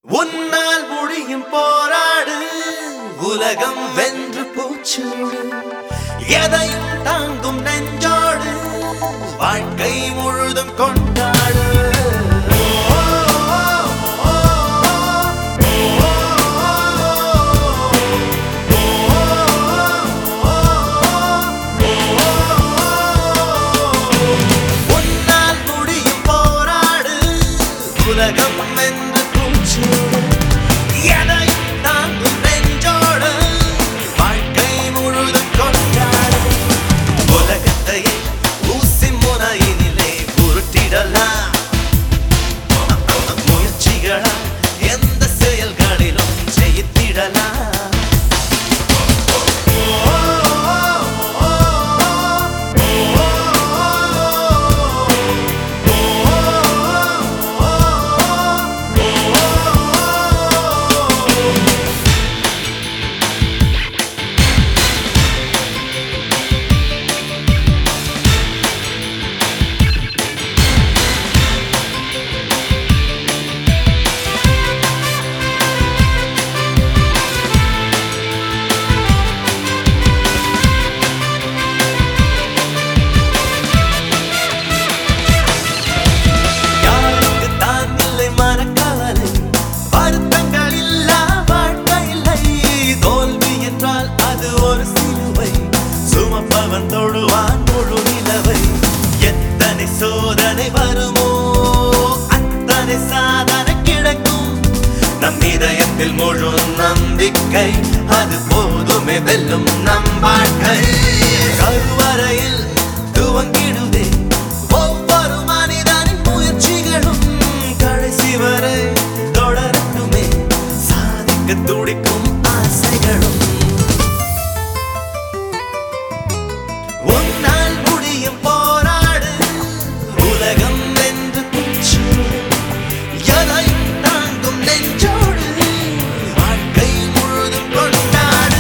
உன்னால் முடியும் போராடு உலகம் வென்று பூச்சூடு எதையும் தாங்கும் நெஞ்சோடு வாழ்க்கை முழுதும் கொண்டாடு உன்னால் முடியும் போராடு உலகம் வென்று பூச்சூடு எதையும் தாங்கும் நெஞ்சோடு வாழ்க்கை முழுதும் கொண்டாடு உலகத்தையே ஊசி முனையினிலே உருட்டிடலாம் முயற்சிகளால் எந்த செயல்களிலும் ஜெயித்திடலாம் யாருக்கு தான் இல்லை மனக்கவலை வருத்தங்கள் இல்லா வாழ்க்கை இல்லை தோல்வி என்றால் அது ஒரு சிலுவை சுமப்பவன் தொழுவான் முழு நிலவை எத்தனை சோதனை வருமோ அத்தனை சாதனை கிடைக்கும் நம் இதயத்தில் முழு நம்பிக்கை அது போதுமே வெல்லும் நம் வாழ்க்கை கருவறையில் துவங்கிடுதே ஒவ்வொரு மனிதனின் முயற்சிகளும் கடைசி வரை தொடரட்டுமே சாதிக்க துடிக்கும் ஆசைகளும் உன்னால் முடியும் போராடு உலகம் என்று துச்சு எதையும் தாங்கும் நெஞ்சோடு வாழ்க்கை முழுதும் கொண்டாடு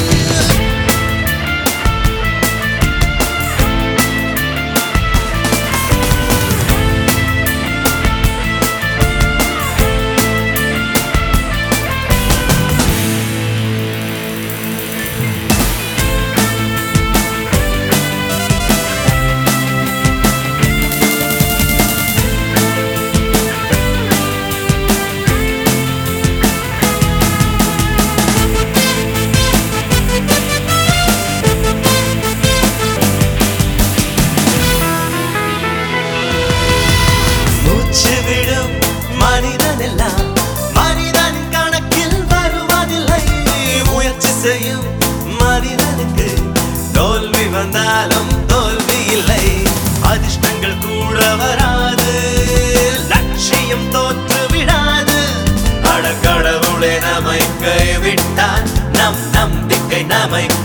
மூச்சு விடும் மனிதன் எல்லாம் மனிதன் கணக்கில் வருவதில்லை முயற்சி செய்யும் மனிதனுக்கு தோல்வி வந்தாலும் தோல்வி இல்லை அதிர்ஷ்டங்கள் கூட வராது லட்சியம் தோற்று விடாது அடக்கடவுளே நம்மை கைவிட்டால் நம் நம்பிக்கை நம்மை